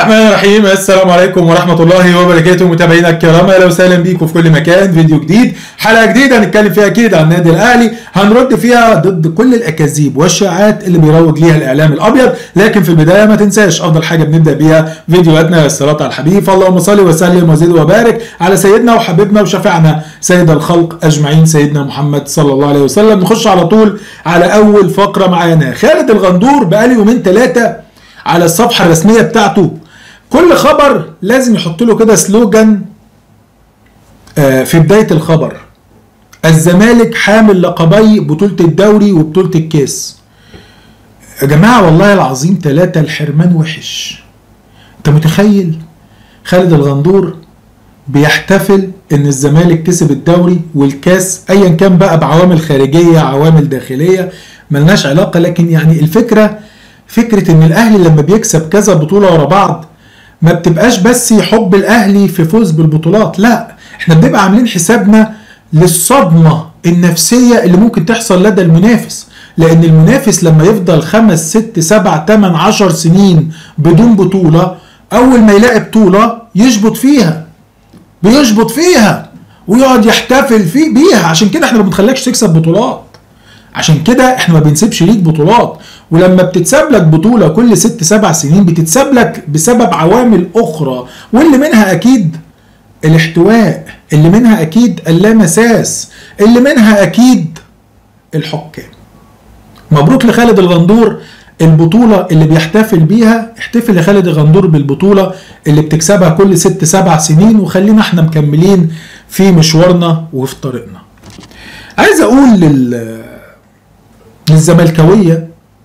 الرحمن الرحيم السلام عليكم ورحمة الله وبركاته متابعينا الكرام اهلا وسهلا بيكم في كل مكان فيديو جديد حلقة جديدة هنتكلم فيها اكيد عن النادي الاهلي هنرد فيها ضد كل الاكاذيب والشائعات اللي بيروج ليها الاعلام الابيض لكن في البداية ما تنساش افضل حاجة بنبدأ بيها فيديوهاتنا الصلاة على الحبيب اللهم صل وسلم وزد وبارك على سيدنا وحبيبنا وشفيعنا سيد الخلق اجمعين سيدنا محمد صلى الله عليه وسلم نخش على طول على اول فقرة معانا خالد الغندور بقاله يومين ثلاثة على الصفحة الرسمية بتاعته كل خبر لازم يحط له كده سلوجان آه، في بداية الخبر الزمالك حامل لقبي بطولة الدوري وبطولة الكاس يا جماعة والله العظيم ثلاثة الحرمان وحش انت متخيل خالد الغندور بيحتفل ان الزمالك كسب الدوري والكاس ايا كان بقى بعوامل خارجية عوامل داخلية ملناش علاقة لكن يعني الفكرة فكرة ان الاهلي لما بيكسب كذا بطولة ورا بعض ما بتبقاش بس حب الاهلي في فوز بالبطولات لا احنا بنبقى عاملين حسابنا للصدمة النفسية اللي ممكن تحصل لدى المنافس لان المنافس لما يفضل خمس ست سبع تمن عشر سنين بدون بطولة اول ما يلاقي بطولة يشبط فيها بيشبط فيها ويقعد يحتفل فيه بيها عشان كده احنا ما بنخليكش تكسب بطولات عشان كده احنا ما بنسيبش ليك بطولات ولما بتتساب لك بطوله كل ست سبع سنين بتتساب لك بسبب عوامل اخرى واللي منها اكيد الاحتواء اللي منها اكيد اللامساس اللي منها اكيد الحكام مبروك لخالد الغندور البطوله اللي بيحتفل بيها احتفل يا خالد الغندور بالبطوله اللي بتكسبها كل ست سبع سنين وخلينا احنا مكملين في مشوارنا وفي طريقنا عايز اقول لل للزملكاويه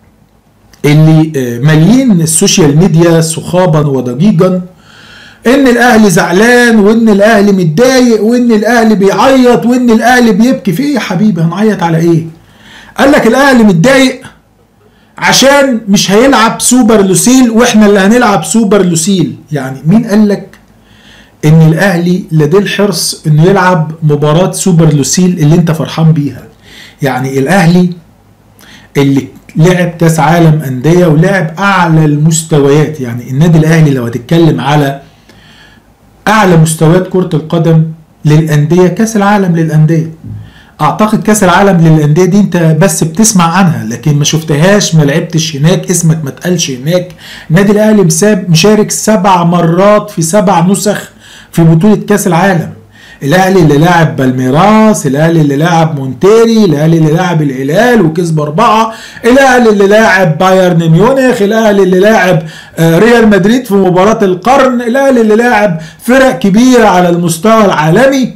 اللي ماليين السوشيال ميديا صخابا وضجيجا ان الاهلي زعلان وان الاهلي متضايق وان الاهلي بيعيط وان الاهلي بيبكي في ايه يا حبيبي هنعيط على ايه قال لك الاهلي متضايق عشان مش هيلعب سوبر لوسيل واحنا اللي هنلعب سوبر لوسيل يعني مين قال لك ان الاهلي لديه الحرص انه يلعب مباراة سوبر لوسيل اللي انت فرحان بيها يعني الاهلي اللي لعب كاس عالم انديه ولعب اعلى المستويات يعني النادي الاهلي لو هتتكلم على اعلى مستويات كره القدم للانديه كاس العالم للانديه اعتقد كاس العالم للانديه دي انت بس بتسمع عنها لكن ما شفتهاش ما لعبتش هناك اسمك ما اتقالش هناك النادي الاهلي مساب مشارك سبع مرات في سبع نسخ في بطوله كاس العالم الاهلي اللي لاعب بالميراس الاهلي اللي لاعب مونتيري الاهلي اللي لاعب الهلال وكسب اربعه الاهلي اللي لاعب بايرن ميونخ الاهلي اللي لاعب ريال مدريد في مباراه القرن الاهلي اللي لاعب فرق كبيره على المستوى العالمي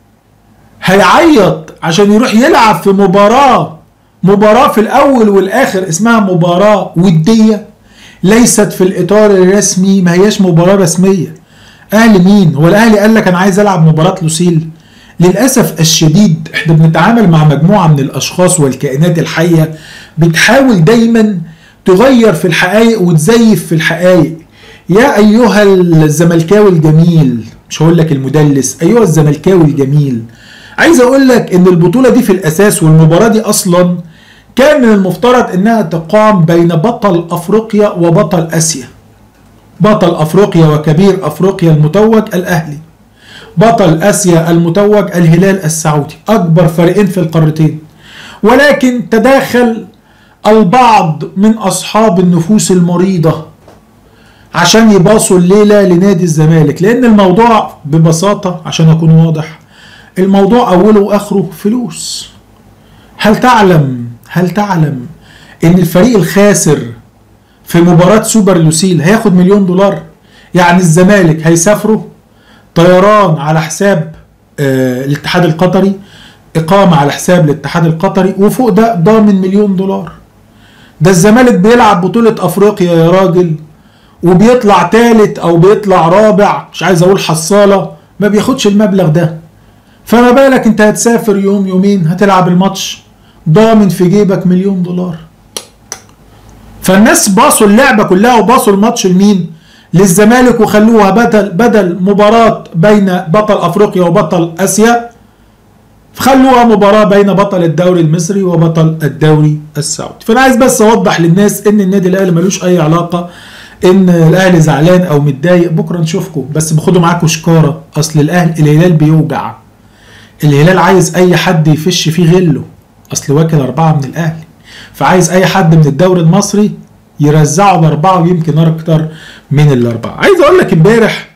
هيعيط عشان يروح يلعب في مباراه مباراه في الاول والاخر اسمها مباراه وديه ليست في الاطار الرسمي ما هياش مباراه رسميه اهلي مين هو الاهلي قال لك انا عايز العب مباراه لوسيل للاسف الشديد احنا بنتعامل مع مجموعه من الاشخاص والكائنات الحيه بتحاول دايما تغير في الحقائق وتزيف في الحقائق يا ايها الزملكاوي الجميل مش هقول لك المدلس ايها الزملكاوي الجميل عايز اقول لك ان البطوله دي في الاساس والمباراه دي اصلا كان من المفترض انها تقام بين بطل افريقيا وبطل اسيا بطل افريقيا وكبير افريقيا المتوج الاهلي بطل اسيا المتوج الهلال السعودي اكبر فريقين في القارتين ولكن تداخل البعض من اصحاب النفوس المريضه عشان يباصوا الليله لنادي الزمالك لان الموضوع ببساطه عشان اكون واضح الموضوع اوله واخره فلوس هل تعلم هل تعلم ان الفريق الخاسر في مباراة سوبر لوسيل هياخد مليون دولار يعني الزمالك هيسافروا طيران على حساب آه الاتحاد القطري إقامة على حساب الاتحاد القطري وفوق ده ضامن مليون دولار ده الزمالك بيلعب بطولة أفريقيا يا راجل وبيطلع تالت أو بيطلع رابع مش عايز أقول حصالة ما بياخدش المبلغ ده فما بالك أنت هتسافر يوم يومين هتلعب الماتش ضامن في جيبك مليون دولار فالناس باصوا اللعبه كلها وباصوا الماتش لمين؟ للزمالك وخلوها بدل بدل مباراه بين بطل افريقيا وبطل اسيا خلوها مباراه بين بطل الدوري المصري وبطل الدوري السعودي فانا عايز بس اوضح للناس ان النادي الاهلي ملوش اي علاقه ان الاهلي زعلان او متضايق بكره نشوفكم بس بخدوا معاكم شكاره اصل الاهلي الهلال بيوجع الهلال عايز اي حد يفش فيه غله اصل واكل اربعه من الاهلي فعايز اي حد من الدوري المصري يرزعه باربعه ويمكن اكتر من الاربعه عايز اقول لك امبارح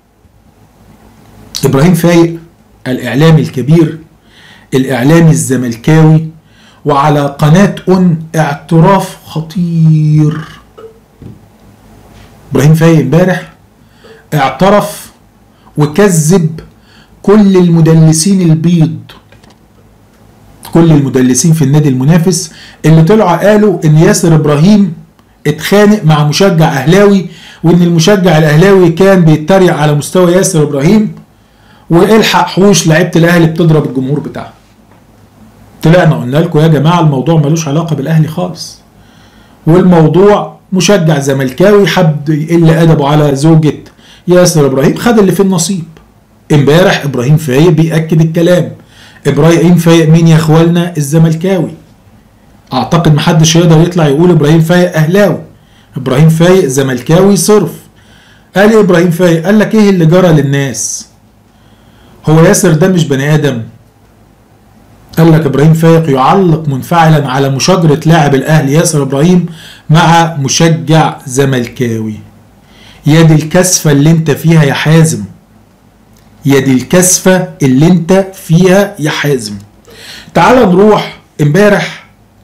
ابراهيم فايق الاعلامي الكبير الاعلامي الزملكاوي وعلى قناه اون اعتراف خطير ابراهيم فايق امبارح اعترف وكذب كل المدلسين البيض كل المدلسين في النادي المنافس اللي طلعوا قالوا ان ياسر ابراهيم اتخانق مع مشجع اهلاوي وان المشجع الاهلاوي كان بيتريق على مستوى ياسر ابراهيم والحق حوش لعيبه الاهلي بتضرب الجمهور بتاعها طلعنا قلنا لكم يا جماعه الموضوع ملوش علاقه بالاهلي خالص والموضوع مشجع زملكاوي حب يقل ادبه على زوجة ياسر ابراهيم خد اللي في النصيب امبارح ابراهيم فايق بياكد الكلام ابراهيم فايق مين يا اخوالنا الزملكاوي اعتقد محدش يقدر يطلع يقول ابراهيم فايق اهلاوي ابراهيم فايق زملكاوي صرف قال ايه ابراهيم فايق قال لك ايه اللي جرى للناس هو ياسر ده مش بني ادم قال لك ابراهيم فايق يعلق منفعلا على مشاجره لاعب الاهلي ياسر ابراهيم مع مشجع زملكاوي يا دي الكسفه اللي انت فيها يا حازم يا دي الكسفه اللي انت فيها يا حازم تعال نروح امبارح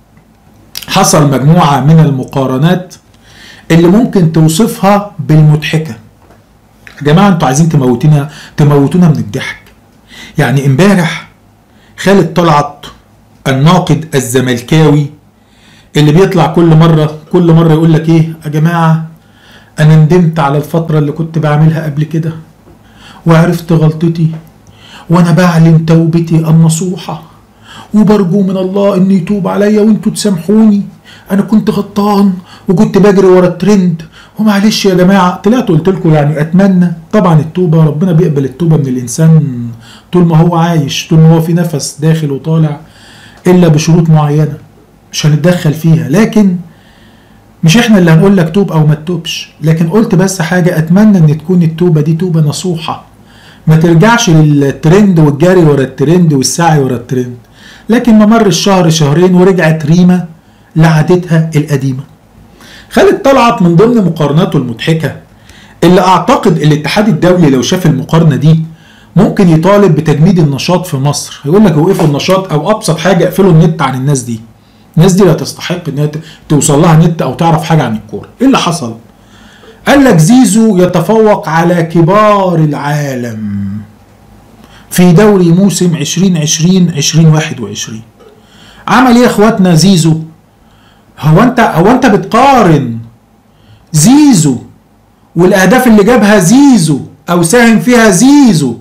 حصل مجموعه من المقارنات اللي ممكن توصفها بالمضحكه يا جماعه انتوا عايزين تموتونا تموتونا من الضحك يعني امبارح خالد طلعت الناقد الزملكاوي اللي بيطلع كل مره كل مره يقول لك ايه يا جماعه انا ندمت على الفتره اللي كنت بعملها قبل كده وعرفت غلطتي وانا بعلن توبتي النصوحه وبرجو من الله ان يتوب عليا وانتوا تسامحوني انا كنت غلطان وكنت بجري ورا الترند ومعلش يا جماعه طلعت قلت لكم يعني اتمنى طبعا التوبه ربنا بيقبل التوبه من الانسان طول ما هو عايش طول ما هو في نفس داخل وطالع الا بشروط معينه مش هنتدخل فيها لكن مش احنا اللي هنقول لك توب او ما تتوبش لكن قلت بس حاجه اتمنى ان تكون التوبه دي توبه نصوحه ما ترجعش للترند والجري ورا الترند والسعي ورا الترند لكن ما مر الشهر شهرين ورجعت ريما لعادتها القديمه خالد طلعت من ضمن مقارناته المضحكه اللي اعتقد الاتحاد الدولي لو شاف المقارنه دي ممكن يطالب بتجميد النشاط في مصر يقول لك وقفوا النشاط او ابسط حاجه اقفلوا النت عن الناس دي الناس دي لا تستحق ان توصل لها نت او تعرف حاجه عن الكوره ايه اللي حصل قال لك زيزو يتفوق على كبار العالم في دوري موسم 2020 2021 عمل ايه يا اخواتنا زيزو هو انت هو انت بتقارن زيزو والاهداف اللي جابها زيزو او ساهم فيها زيزو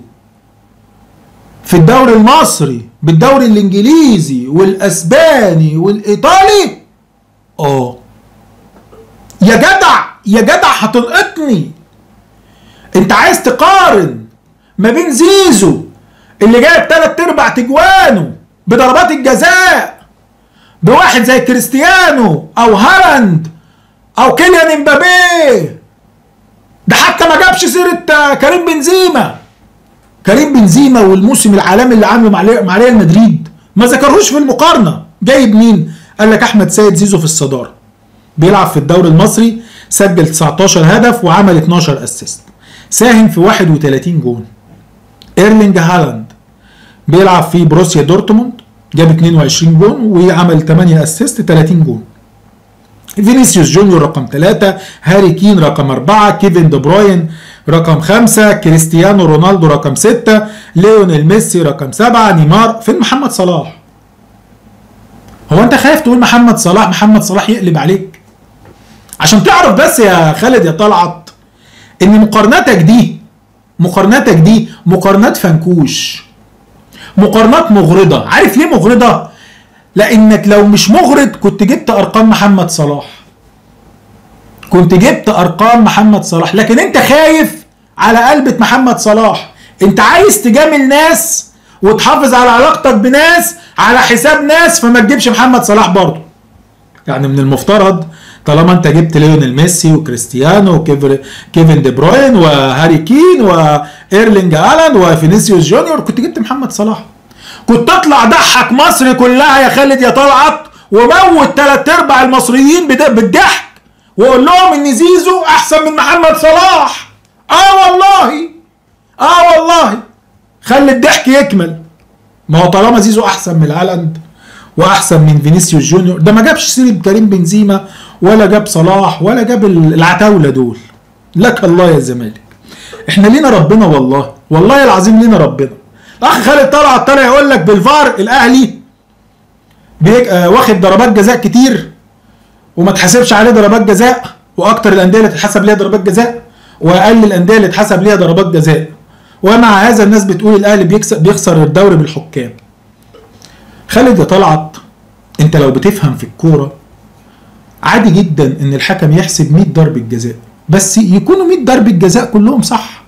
في الدوري المصري بالدوري الانجليزي والاسباني والايطالي اه يا جدع يا جدع هتلقطني انت عايز تقارن ما بين زيزو اللي جايب تلات ارباع تجوانه بضربات الجزاء بواحد زي كريستيانو او هالاند او كيليان امبابي ده حتى ما جابش سيره كريم بنزيما كريم بنزيما والموسم العالمي اللي عامله مع ريال مدريد ما ذكرهوش في المقارنه جايب مين قال لك احمد سيد زيزو في الصداره بيلعب في الدوري المصري سجل 19 هدف وعمل 12 اسيست ساهم في 31 جون ايرلينج هالاند بيلعب في بروسيا دورتموند جاب 22 جون وعمل 8 اسيست 30 جون فينيسيوس جونيور رقم 3 هاري كين رقم 4 كيفن دي بروين رقم 5 كريستيانو رونالدو رقم 6 ليونيل ميسي رقم 7 نيمار فين محمد صلاح هو انت خايف تقول محمد صلاح محمد صلاح يقلب عليك عشان تعرف بس يا خالد يا طلعت ان مقارناتك دي مقارناتك دي مقارنات فنكوش مقارنات مغرضة عارف ليه مغرضة لانك لو مش مغرض كنت جبت ارقام محمد صلاح كنت جبت ارقام محمد صلاح لكن انت خايف على قلبة محمد صلاح انت عايز تجامل ناس وتحافظ على علاقتك بناس على حساب ناس فما تجيبش محمد صلاح برضه يعني من المفترض طالما انت جبت ليونيل ميسي وكريستيانو وكيفن دي بروين وهاري كين وايرلينج الان وفينيسيوس جونيور كنت جبت محمد صلاح كنت اطلع ضحك مصر كلها يا خالد يا طلعت وموت ثلاث ارباع المصريين بالضحك واقول لهم ان زيزو احسن من محمد صلاح اه والله اه والله خلي الضحك يكمل ما هو طالما زيزو احسن من هالاند واحسن من فينيسيوس جونيور ده ما جابش سيره كريم بنزيما ولا جاب صلاح ولا جاب العتاوله دول لك الله يا الزمالك احنا لينا ربنا والله والله العظيم لينا ربنا الاخ خالد طلعت طالع يقول لك بالفار الاهلي بيك آه واخد ضربات جزاء كتير وما تحسبش عليه ضربات جزاء واكتر الانديه اللي تتحسب ليها ضربات جزاء واقل الانديه اللي اتحسب ليها ضربات جزاء ومع هذا الناس بتقول الاهلي بيكسب بيخسر الدوري بالحكام خالد يا طلعت انت لو بتفهم في الكوره عادي جدا ان الحكم يحسب 100 ضربه جزاء بس يكونوا 100 ضربه جزاء كلهم صح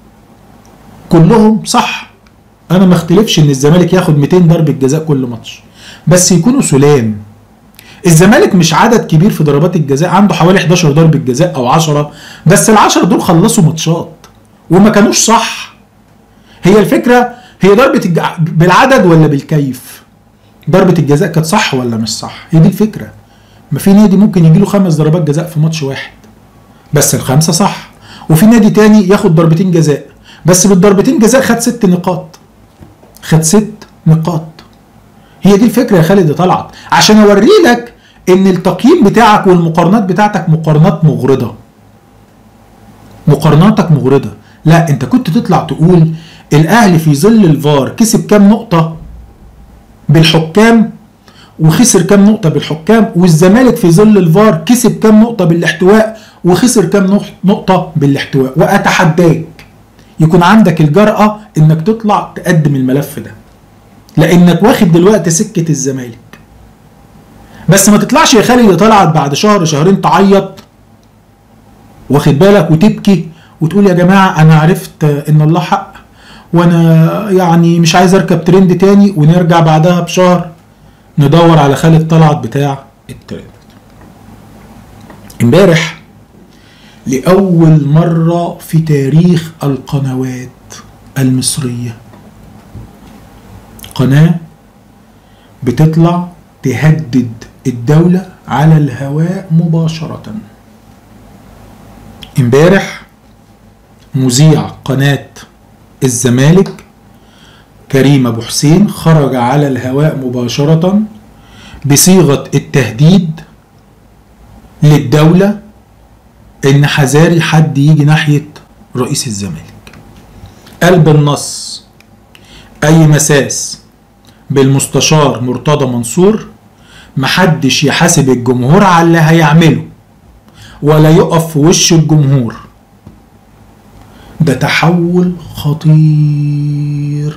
كلهم صح انا ما اختلفش ان الزمالك ياخد 200 ضربه جزاء كل ماتش بس يكونوا سلام الزمالك مش عدد كبير في ضربات الجزاء عنده حوالي 11 ضربه جزاء او 10 بس ال10 دول خلصوا ماتشات وما كانوش صح هي الفكره هي ضربه الج... بالعدد ولا بالكيف ضربه الجزاء كانت صح ولا مش صح هي دي الفكره ما في نادي ممكن يجي له خمس ضربات جزاء في ماتش واحد بس الخمسه صح وفي نادي تاني ياخد ضربتين جزاء بس بالضربتين جزاء خد ست نقاط خد ست نقاط هي دي الفكره يا خالد طلعت عشان اوري لك ان التقييم بتاعك والمقارنات بتاعتك مقارنات مغرضه مقارناتك مغرضه لا انت كنت تطلع تقول الاهلي في ظل الفار كسب كام نقطه بالحكام وخسر كام نقطه بالحكام والزمالك في ظل الفار كسب كام نقطه بالاحتواء وخسر كام نقطه بالاحتواء واتحداك يكون عندك الجرأة انك تطلع تقدم الملف ده لانك واخد دلوقتي سكة الزمالك بس ما تطلعش يا خالد طلعت بعد شهر شهرين تعيط واخد بالك وتبكي وتقول يا جماعة انا عرفت ان الله حق وانا يعني مش عايز اركب ترند تاني ونرجع بعدها بشهر ندور على خالد طلعت بتاع الترند امبارح لأول مرة في تاريخ القنوات المصرية قناة بتطلع تهدد الدولة على الهواء مباشرة امبارح مذيع قناة الزمالك كريم ابو حسين خرج على الهواء مباشرة بصيغة التهديد للدولة ان حذاري حد يجي ناحية رئيس الزمالك قلب النص اي مساس بالمستشار مرتضى منصور محدش يحاسب الجمهور على اللي هيعمله ولا يقف في وش الجمهور ده تحول خطير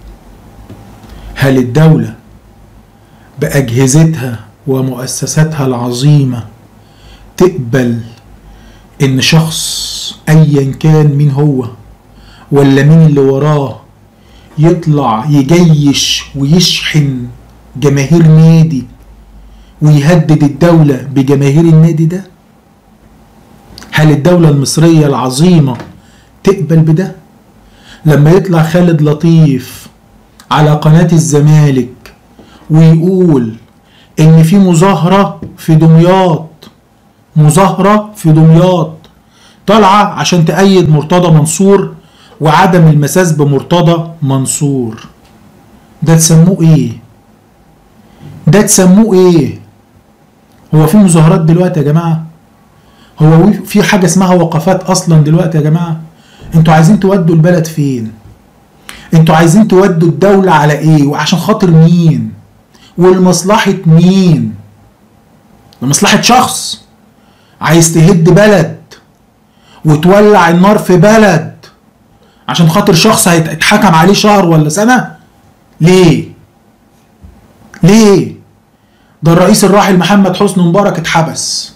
هل الدولة بأجهزتها ومؤسساتها العظيمة تقبل ان شخص ايا كان مين هو ولا مين اللي وراه يطلع يجيش ويشحن جماهير نادي ويهدد الدولة بجماهير النادي ده هل الدولة المصرية العظيمة تقبل بده لما يطلع خالد لطيف على قناة الزمالك ويقول ان في مظاهرة في دمياط مظاهرة في دمياط طالعة عشان تأيد مرتضى منصور وعدم المساس بمرتضى منصور ده تسموه ايه ده تسموه ايه هو في مظاهرات دلوقتي يا جماعة هو في حاجة اسمها وقفات اصلا دلوقتي يا جماعة انتوا عايزين تودوا البلد فين انتوا عايزين تودوا الدولة على ايه وعشان خاطر مين ولمصلحة مين لمصلحة شخص عايز تهد بلد وتولع النار في بلد عشان خاطر شخص هيتحكم عليه شهر ولا سنة ليه ليه ده الرئيس الراحل محمد حسني مبارك اتحبس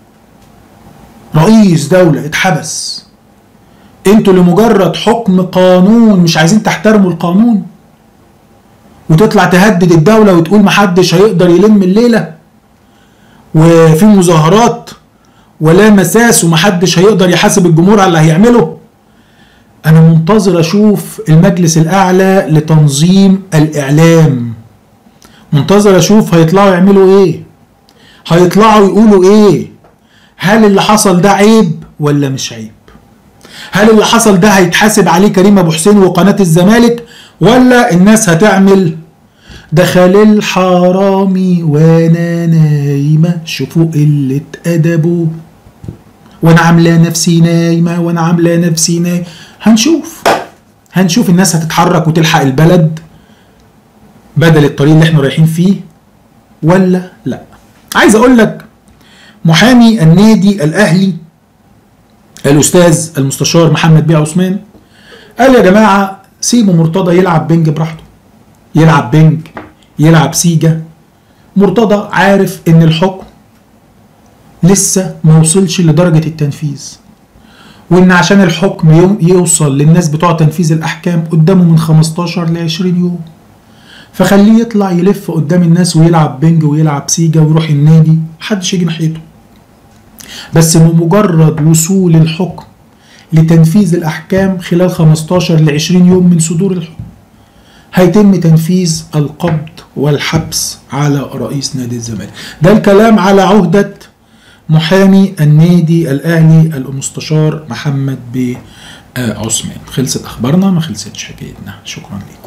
رئيس دولة اتحبس انتوا لمجرد حكم قانون مش عايزين تحترموا القانون وتطلع تهدد الدولة وتقول محدش هيقدر يلم الليلة وفي مظاهرات ولا مساس ومحدش هيقدر يحاسب الجمهور على اللي هيعمله انا منتظر اشوف المجلس الاعلى لتنظيم الاعلام منتظر اشوف هيطلعوا يعملوا ايه هيطلعوا يقولوا ايه هل اللي حصل ده عيب ولا مش عيب هل اللي حصل ده هيتحاسب عليه كريم ابو حسين وقناه الزمالك ولا الناس هتعمل دخل الحرامي وانا نايمه شوفوا قله ادبه وانا عامله نفسي نايمه وانا عامله نفسي نايمه هنشوف هنشوف الناس هتتحرك وتلحق البلد بدل الطريق اللي احنا رايحين فيه ولا لا عايز اقول لك محامي النادي الاهلي الاستاذ المستشار محمد بيه عثمان قال يا جماعه سيبوا مرتضى يلعب بنج براحته يلعب بنج يلعب سيجا مرتضى عارف ان الحكم لسه ما وصلش لدرجه التنفيذ وان عشان الحكم يوصل للناس بتوع تنفيذ الاحكام قدامه من 15 ل 20 يوم فخليه يطلع يلف قدام الناس ويلعب بنج ويلعب سيجا ويروح النادي محدش يجي ناحيته بس بمجرد وصول الحكم لتنفيذ الأحكام خلال 15 ل 20 يوم من صدور الحكم هيتم تنفيذ القبض والحبس على رئيس نادي الزمالك ده الكلام على عهدة محامي النادي الأهلي المستشار محمد بيه عثمان خلصت أخبارنا ما خلصتش حكايتنا شكرا لكم